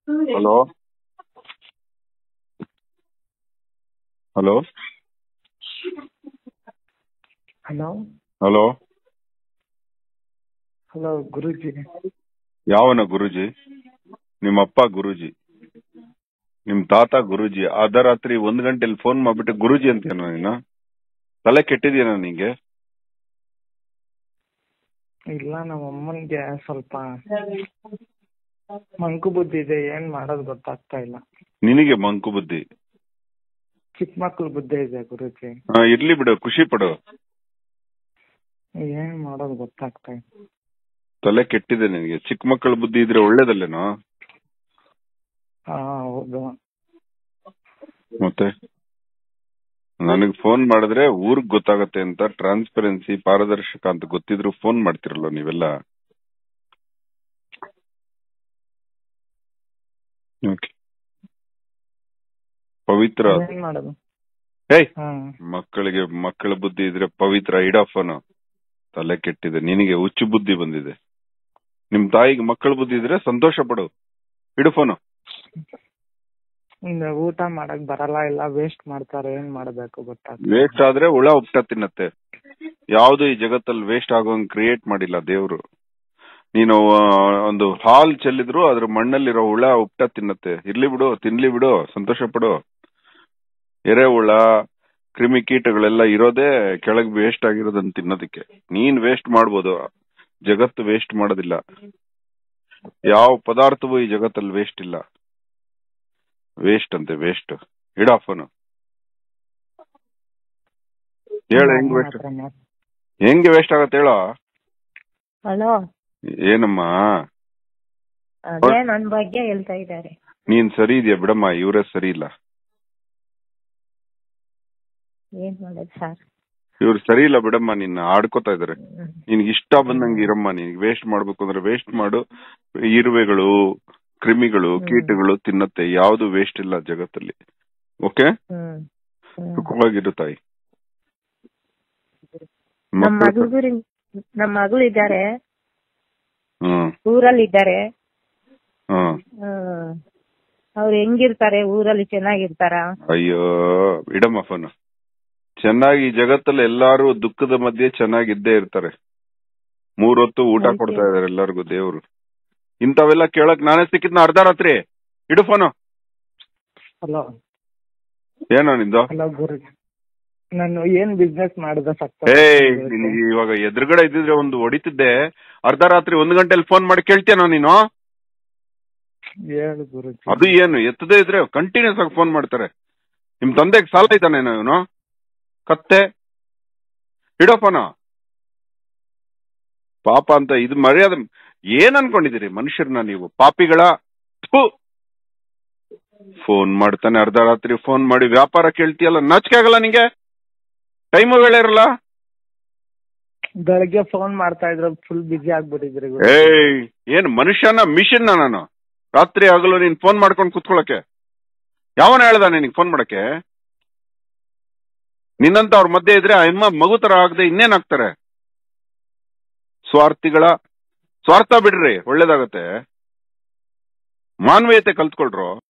Hello hello hello hello hello Guruji ಯಾವನ ಗುರುಜಿ ನಿಮ್ಮಪ್ಪ ಗುರುಜಿ ನಿಮ್ ತಾತ ಗುರುಜಿ ಅರ್ಧ ರಾತ್ರಿ ಒಂದ್ ಗಂಟೆಲಿ ಫೋನ್ ಮಾಡ್ಬಿಟ್ಟು ಗುರುಜಿ ಅಂತೇನೋ ನೀನು ತಲೆ ಕೆಟ್ಟಿದ್ಯೇನೋ ನಿಂಗೆ ಇಲ್ಲ ನಮ್ಮ ಅಮ್ಮನಿಗೆ ಸ್ವಲ್ಪ ಮಂಕು ಬುದ್ಧಿ ಇದೆ ಏನ್ ಮಾಡೋದು ಗೊತ್ತಾಗ್ತಾ ಇಲ್ಲ ನಿನಗೆ ಮಂಕು ಬುದ್ಧಿ ಚಿಕ್ಕ ಮಕ್ಳು ಬುದ್ಧಿ ಇದೆ ಗುರೂಜಿ ಆ, ಇರ್ಲಿ ಬಿಡು ಖುಷಿ ಪಡು ಏನ್ ಮಾಡೋದು ಗೊತ್ತಾಗ್ತಾ ಇಲ್ಲ ತಲೆ ಕೆಟ್ಟಿದೆ ನಿನಗೆ ಚಿಕ್ಕ ಮಕ್ಕಳ ಬುದ್ಧಿ ಇದ್ರೆ ಒಳ್ಳೇದಲ್ಲೇನೋ ಹಾ ಹೌದು ಮತ್ತೆ ನನಗ್ ಫೋನ್ ಮಾಡಿದ್ರೆ ಊರ್ಗ್ ಗೊತ್ತಾಗತ್ತೆ ಅಂತ ಟ್ರಾನ್ಸ್ಪರೆನ್ಸಿ ಪಾರದರ್ಶಕ ಅಂತ ಗೊತ್ತಿದ್ರು ಫೋನ್ ಮಾಡ್ತಿರಲ್ಲ ನೀವೆಲ್ಲ Okay. ಪವಿತ್ರ ಏನ್ ಮಾಡೋದು ಏಯ್ ಹಾ ಮಕ್ಕಳಿಗೆ ಮಕ್ಕಳ ಬುದ್ಧಿ ಇದ್ರೆ ಪವಿತ್ರ ಇಡೋ ಫೋನು ತಲೆ ಕೆಟ್ಟಿದೆ ನಿನಗೆ ಹುಚ್ಚು ಬುದ್ಧಿ ಬಂದಿದೆ ನಿಮ್ ತಾಯಿಗೆ ಮಕ್ಕಳ ಬುದ್ಧಿ ಇದ್ರೆ ಸಂತೋಷ ಪಡು ಇಡು ಫೋನು ಇನ್ನು ಊಟ ಮಾಡಕ್ ಬರಲ್ಲ ಇಲ್ಲ ವೇಸ್ಟ್ ಮಾಡ್ತಾರೆ ಏನ್ ಮಾಡ್ಬೇಕು ಗೊತ್ತಾಗ್ತಾ ವೇಸ್ಟ್ ಆದ್ರೆ ಹುಳ ಉಪ್ಟ ತಿನ್ನತ್ತೆ ಯಾವ್ದು ಈ ಜಗತ್ತಲ್ಲಿ ವೇಸ್ಟ್ ಆಗೋಂಗ್ ಕ್ರಿಯೇಟ್ ಮಾಡಿಲ್ಲ ದೇವ್ರು ನೀನು ಆ, ಒಂದು ಹಾಲ್ ಚೆಲ್ಲಿದ್ರು ಅದ್ರ ಮಣ್ಣಲ್ಲಿರೋ ಹುಳ ಉಪ್ಟ ತಿನ್ನತ್ತೆ ಇರ್ಲಿ ಬಿಡು ತಿನ್ಲಿ ಬಿಡು ಸಂತೋಷ ಪಡು ಎರೆಹುಳ ಕ್ರಿಮಿ ಕೀಟಗಳೆಲ್ಲ ಇರೋದೇ ಕೆಳಗ್ ವೇಸ್ಟ್ ಆಗಿರೋದನ್ನ ತಿನ್ನೋದಕ್ಕೆ ನೀನ್ ವೇಸ್ಟ್ ಮಾಡ್ಬೋದು ಜಗತ್ತು ವೇಸ್ಟ್ ಮಾಡೋದಿಲ್ಲ ಯಾವ ಪದಾರ್ಥವೂ ಈ ಜಗತ್ತಲ್ಲಿ ವೇಸ್ಟ್ ಇಲ್ಲ ವೇಸ್ಟ್ ಅಂತೆ ವೇಸ್ಟ್ ಇಡ ಫೋನು ಹೇಳು ಹೆಂಗ್ ವೇಸ್ಟ್ ಹೆಂಗೆ ವೇಸ್ಟ್ ಆಗತ್ತೆ ಹೇಳೋ ಹಲೋ ಏನಮ್ಮ ಅದೇ ನನ್ ಬಗ್ಗೆ ಹೇಳ್ತಾ ಇದ್ದಾರೆ ನೀನ್ ಸರಿ ಇದೆಯಾ ಬಿಡಮ್ಮ ಇವರೇ ಸರಿ ಇಲ್ಲ ಏನ್ ಮಾಡೋದು ಸರ್ ಇವ್ರು ಸರಿ ಇಲ್ಲ ಬಿಡಮ್ಮ ನಿನ್ನ ಆಡ್ಕೋತಾ ಇದಾರೆ ನಿನ್ಗೆ ಇಷ್ಟ ಬಂದಂಗೆ ಇರಮ್ಮ ನಿನ್ಗೆ ವೇಸ್ಟ್ ಮಾಡ್ಬೇಕು ಅಂದ್ರೆ ವೇಸ್ಟ್ ಮಾಡು ಇರುವೆಗಳು ಕ್ರಿಮಿಗಳು ಹ್ಮ್. ಕೀಟಗಳು ತಿನ್ನತ್ತೆ ಯಾವ್ದು ವೇಸ್ಟ್ ಇಲ್ಲ ಜಗತ್ತಲ್ಲಿ ಓಕೆ ಹ್ಮ್ ಹ್ಮ್. ಸುಖವಾಗಿರು ತಾಯಿ ನಮ್ ಮಕ್ಳು- ಮಗಳು ನಮ್ ಮಗಳು ಇದ್ದಾರೆ ಹ್ಮ್ ಊರಲ್ಲಿ ಇದ್ದಾರೆ ಹ್ಮ್ ಅವ್ರು ಹೆಂಗಿರ್ತಾರೆ ಊರಲ್ಲಿ ಚೆನ್ನಾಗಿರ್ತಾರ ಅಯ್ಯೋ ಇಡಮ್ಮ ಫೋನ್ ಚೆನ್ನಾಗಿ ಈ ಜಗತ್ತಲ್ಲಿ ಎಲ್ಲಾರು ದುಃಖದ ಮಧ್ಯೆ ಚೆನ್ನಾಗಿದ್ದೇ ಇರ್ತಾರೆ ಮೂರೊತ್ತು ಊಟ ಅದಕ್ಕೆ- ಕೊಡ್ತಾ ಇದಾರೆ ಎಲ್ಲರಿಗೂ ದೇವ್ರು ಇಂಥವೆಲ್ಲ ಕೇಳಕ್ ನಾನೇ ಸಿಕ್ಕಿದ್ನ ಅರ್ಧ ರಾತ್ರಿ ಇಡು ಫೋನು ಹಲೋ ಏನೋ ನಿಂದು ಹಲೋ ಗುರೂಜಿ ನಾನು ಏನ್ ಬಿಸ್ನೆಸ್ ಮಾಡಿದ್ರೆ ಏಯ್ ನಿನಗೆ ಇವಾಗ ಎದುರುಗಡೆ ಇದ್ದಿದ್ರೆ ಒಂದು ಹೊಡಿತಿದ್ದೆ ಅರ್ಧ ರಾತ್ರಿ ಒಂದು ಗಂಟೆಲಿ ಫೋನ್ ಮಾಡಿ ಕೇಳ್ತೀಯನೋ ನೀನು ಹೇಳು ಗುರೂಜಿ ಅದು ಏನು ಎತ್ತದೇ ಇದ್ರೆ ಕಂಟಿನ್ಯೂಸ್ ಆಗಿ ಫೋನ್ ಮಾಡ್ತಾರೆ ನಿಮ್ ತಂದೆಗೆ ಸಾಲ ಇದ್ದಾನೇನೋ ಇವನು ಕತ್ತೆ ಇಡೋ ಫೋನ ಪಾಪ ಅಂತ ಇದು ಮರ್ಯಾದೆ ಏನ್ ಅನ್ಕೊಂಡಿದ್ದೀರಿ ಮನುಷ್ಯರನ್ನ ನೀವು ಪಾಪಿಗಳ ಫೋನ್ ಮಾಡ್ತಾನೆ ಅರ್ಧ ರಾತ್ರಿ ಫೋನ್ ಮಾಡಿ ವ್ಯಾಪಾರ ಕೇಳ್ತೀಯಲ್ಲ ನಾಚಿಕೆ ಆಗಲ್ಲ ನಿಂಗೆ ಟೈಮು ಇರಲ್ಲ ಬೆಳಗ್ಗೆ ಫೋನ್ ಮಾಡ್ತಾ ಇದ್ರೆ ಫುಲ್ ಬಿಜಿ ಆಗ್ಬಿಟ್ಟಿದ್ರಿ ಗುರೂಜಿ. ಏಯ್ ಏನ್ ಮನುಷ್ಯನ ಮಿಷನ್ ನಾನು ರಾತ್ರಿ ಆಗಲು ನೀನ್ ಫೋನ್ ಮಾಡ್ಕೊಂಡು ಕುತ್ಕೊಳಕ್ಕೆ ಯಾವನ ಹೇಳ್ದ ನಿನಗೆ ಫೋನ್ ಮಾಡಕ್ಕೆ ನಿನ್ನಂತ ಅವ್ರ ಮಧ್ಯೆ ಇದ್ರೆ ಆ ಅಮ್ಮ ಮಗು ತರ ಆಗದೆ ಇನ್ನೇನ್ ಆಗ್ತಾರೆ ಸ್ವಾರ್ಥಿಗಳ ಸ್ವಾರ್ಥ ಬಿಡ್ರಿ ಒಳ್ಳೇದಾಗತ್ತೆ ಮಾನವೀಯತೆ ಕಲ್ತ್ಕೊಳ್ರು